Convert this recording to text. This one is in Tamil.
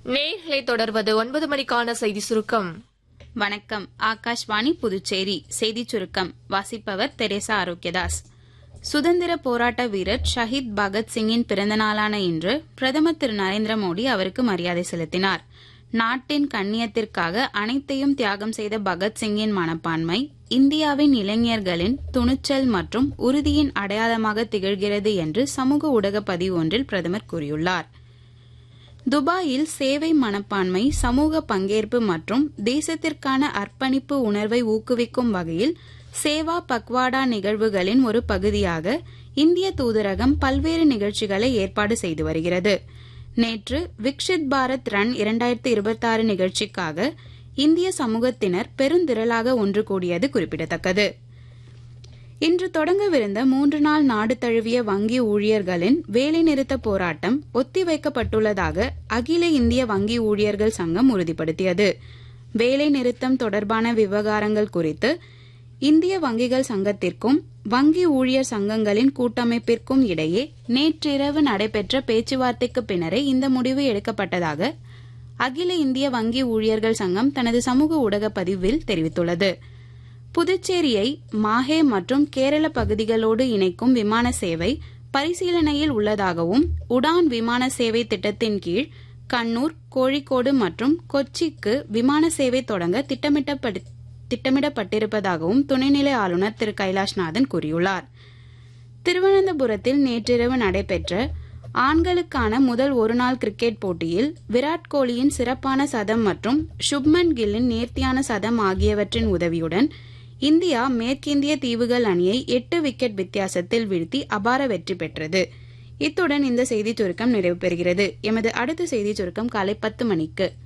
நேர்களை தொடர்வது ஒன்பது மணிக்கான செய்தி சுருக்கம் வணக்கம் ஆகாஷ்வாணி புதுச்சேரி செய்திச் சுருக்கம் வாசிப்பவர் தெரேசா ஆரோக்கியதாஸ் சுதந்திர போராட்ட வீரர் ஷஹீத் பகத்சிங்கின் பிறந்தநாளான இன்று பிரதமர் திரு நரேந்திர மோடி அவருக்கு மரியாதை செலுத்தினார் நாட்டின் கண்ணியத்திற்காக அனைத்தையும் தியாகம் செய்த பகத்சிங்கின் மனப்பான்மை இந்தியாவின் இளைஞர்களின் துணிச்சல் மற்றும் உறுதியின் அடையாளமாக திகழ்கிறது என்று சமூக ஊடக பதிவு ஒன்றில் பிரதமர் கூறியுள்ளார் துபாயில் சேவை மனப்பான்மை சமூக பங்கேற்பு மற்றும் தேசத்திற்கான அர்ப்பணிப்பு உணர்வை ஊக்குவிக்கும் வகையில் சேவா பக்வாடா நிகழ்வுகளின் ஒரு பகுதியாக இந்திய தூதரகம் பல்வேறு நிகழ்ச்சிகளை ஏற்பாடு செய்து வருகிறது நேற்று விக்ஷித் பாரத் ரன் இரண்டாயிரத்தி இருபத்தாறு நிகழ்ச்சிக்காக இந்திய சமூகத்தினர் பெருந்திரளாக ஒன்று கூடியது குறிப்பிடத்தக்கது இன்று தொடங்கவிருந்த மூன்று நாள் நாடு தழுவிய வங்கி ஊழியர்களின் வேலைநிறுத்த போராட்டம் ஒத்திவைக்கப்பட்டுள்ளதாக அகில இந்திய வங்கி ஊழியர்கள் சங்கம் உறுதிப்படுத்தியது வேலை நிறுத்தம் தொடர்பான விவகாரங்கள் குறித்து இந்திய வங்கிகள் சங்கத்திற்கும் வங்கி ஊழியர் சங்கங்களின் கூட்டமைப்பிற்கும் இடையே நேற்றிரவு நடைபெற்ற பேச்சுவார்த்தைக்கு பின்னரே இந்த முடிவு எடுக்கப்பட்டதாக அகில இந்திய வங்கி ஊழியர்கள் சங்கம் தனது சமூக ஊடக பதிவில் தெரிவித்துள்ளது புதுச்சேரியை மாஹே மற்றும் கேரள பகுதிகளோடு இணைக்கும் விமான சேவை பரிசீலனையில் உள்ளதாகவும் உடான் விமான சேவை திட்டத்தின் கீழ் கண்ணூர் கோழிக்கோடு மற்றும் கொச்சிக்கு விமான சேவை தொடங்க திட்டமிட்டப்படு திட்டமிடப்பட்டிருப்பதாகவும் துணைநிலை ஆளுநர் திரு கைலாஷ்நாதன் கூறியுள்ளார் திருவனந்தபுரத்தில் நேற்றிரவு நடைபெற்ற ஆண்களுக்கான முதல் ஒருநாள் கிரிக்கெட் போட்டியில் விராட் கோலியின் சிறப்பான சதம் மற்றும் சுப்மன் கில்லின் நேர்த்தியான சதம் ஆகியவற்றின் உதவியுடன் இந்தியா மேற்கிந்திய தீவுகள் அணியை எட்டு விக்கெட் வித்தியாசத்தில் வீழ்த்தி அபார வெற்றி பெற்றது இத்துடன் இந்த செய்திச் சுருக்கம் நிறைவு பெறுகிறது எமது அடுத்த செய்திச் சுருக்கம் காலை பத்து மணிக்கு